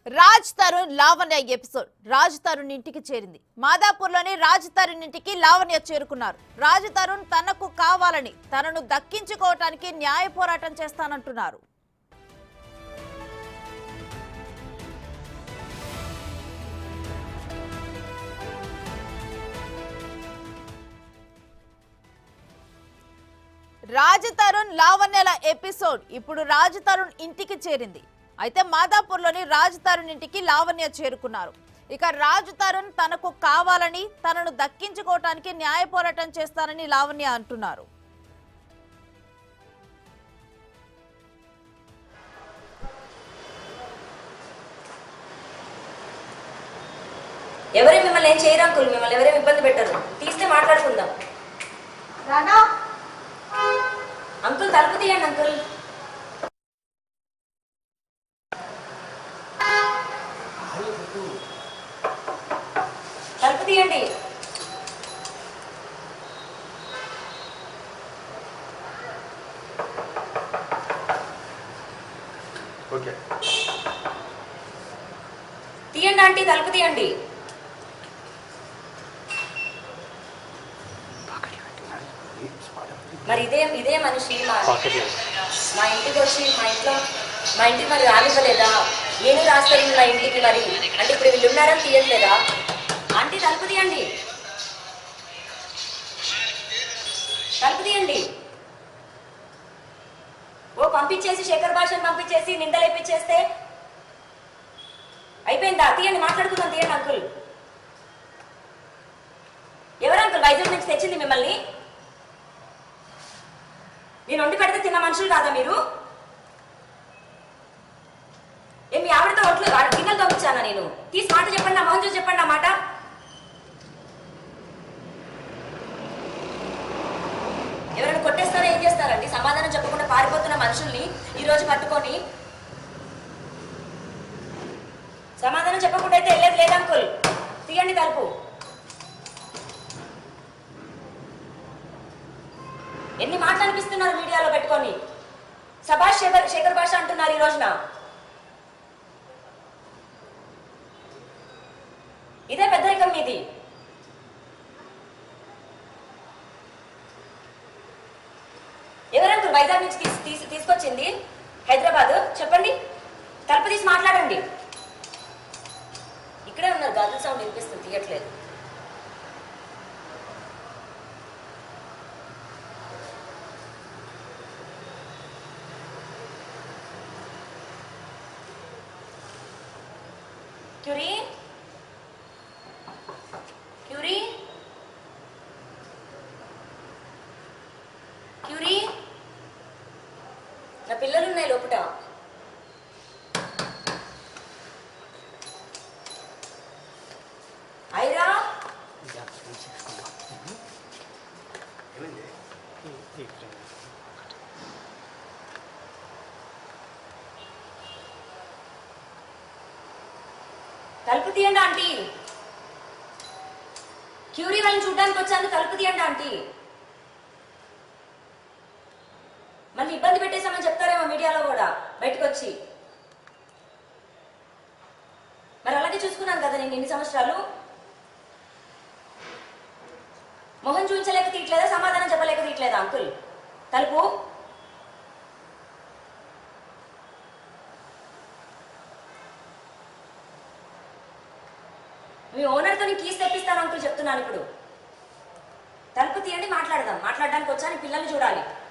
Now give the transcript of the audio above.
Raj Tarun Lavanya episode Raj Tarun ఇంటికి చేరింది మాదాపూర్లోని రాజ్ తరుణ్ ఇంటికి లావణ్య చేరుకున్నారు రాజ్ తరుణ్ తనకు కావాలని తనను దక్కించుకోవటానికి న్యాయ పోరాటం చేస్తానంటున్నారు రాజ్ తరుణ్ లావణ్యల ఎపిసోడ్ ఇప్పుడు రాజ్ తరుణ్ ఇంటికి చేరింది అయితే మాదాపూర్లోని రాజ్ తరుణ్ ఇంటికి లావణ్య చేరుకున్నారు ఇక రాజ్ తరుణ్ తనకు కావాలని తనను దక్కించుకోవటానికి న్యాయ పోరాటం చేస్తానని లావణ్య అంటున్నారు ఎవరే మిమ్మల్ని ఏం చేయరు అంకుల్ మిమ్మల్ని ఎవరేం ఇబ్బంది పెట్టరు తీస్తే మాట్లాడుకుందాం రానా అంకుల్ తలుపు తీయండి అంకుల్ తలుపు తీయండి ఓకే తీయండి ఆంటీ తలుపు తీయండి మరి ఇదే ఇదే మనిషి మా మా ఇంటికి వచ్చి మా ఇంట్లో మా ఇంటికి మరి రానివ్వలేదా నేను రాస్తాను మా ఇంటికి మరి అంటే ఇప్పుడు వీళ్ళు ఉన్నారని తీయట్లేదా ఆంటీ తలుపు తీయండి తలుపు తీయండి ఓ పంపించేసి శేఖర్ భాషను పంపించేసి నిందలేపించేస్తే అయిపోయిందా తీయండి మాట్లాడుకుందాం తీయండి అంకుల్ ఎవరు అంకుల్ వైజాగ్ నుంచి తెచ్చింది మిమ్మల్ని నేను వండి పెడితే తిన్న మనుషులు కాదా మీరు ఏ మీ ఆవిడతో ఒట్లు ఆడ గిన్నెలు పంపించానా నేను తీసి మాట చెప్పండి నా మొహం చూసి చెప్పండి నా మాట ఎవరైనా కొట్టేస్తారా ఏం చేస్తారండి సమాధానం చెప్పకుండా పారిపోతున్న మనుషుల్ని ఈ రోజు పట్టుకొని సమాధానం చెప్పకుండా అయితే వెళ్ళేది లేదు అంకుల్ తీయండి తలుపు ఎన్ని మాటలు అనిపిస్తున్నారు మీడియాలో పెట్టుకొని సభాష్ శేఖర్ శేఖర్ భాష అంటున్నారు ఈ రోజున ఇదే పెద్దరికం మీది ఎవరంకుల్ వైజాగ్ నుంచి తీసి తీసి తీసుకొచ్చింది హైదరాబాద్ చెప్పండి తలుపు తీసి మాట్లాడండి ఇక్కడే ఉన్నారు గాజుల సౌండ్ వినిపిస్తుంది తీయట్లేదు క్యూరీ క్యూరీ క్యూరీ నా పిల్లలు ఉన్నాయి లోపట ఐరా తలుపు తీయండి ఆంటీ క్యూరీ వాళ్ళని చూడడానికి వచ్చాను తలుపు తీయండి ఆంటీ మళ్ళీ ఇబ్బంది పెట్టేశామని చెప్తారేమో మీడియాలో కూడా బయటకు వచ్చి మరి అలాగే చూసుకున్నాను కదా నేను ఇన్ని సంవత్సరాలు మొహం చూపించలేక తీయట్లేదా సమాధానం చెప్పలేక తీయట్లేదా అంకుల్ తలుపు మీ ఓనర్తో నేను కీస్ తెప్పిస్తాను అంకుల్ చెప్తున్నాను ఇప్పుడు తలుపు తీయండి మాట్లాడదాం మాట్లాడడానికి వచ్చా నీ పిల్లల్ని చూడాలి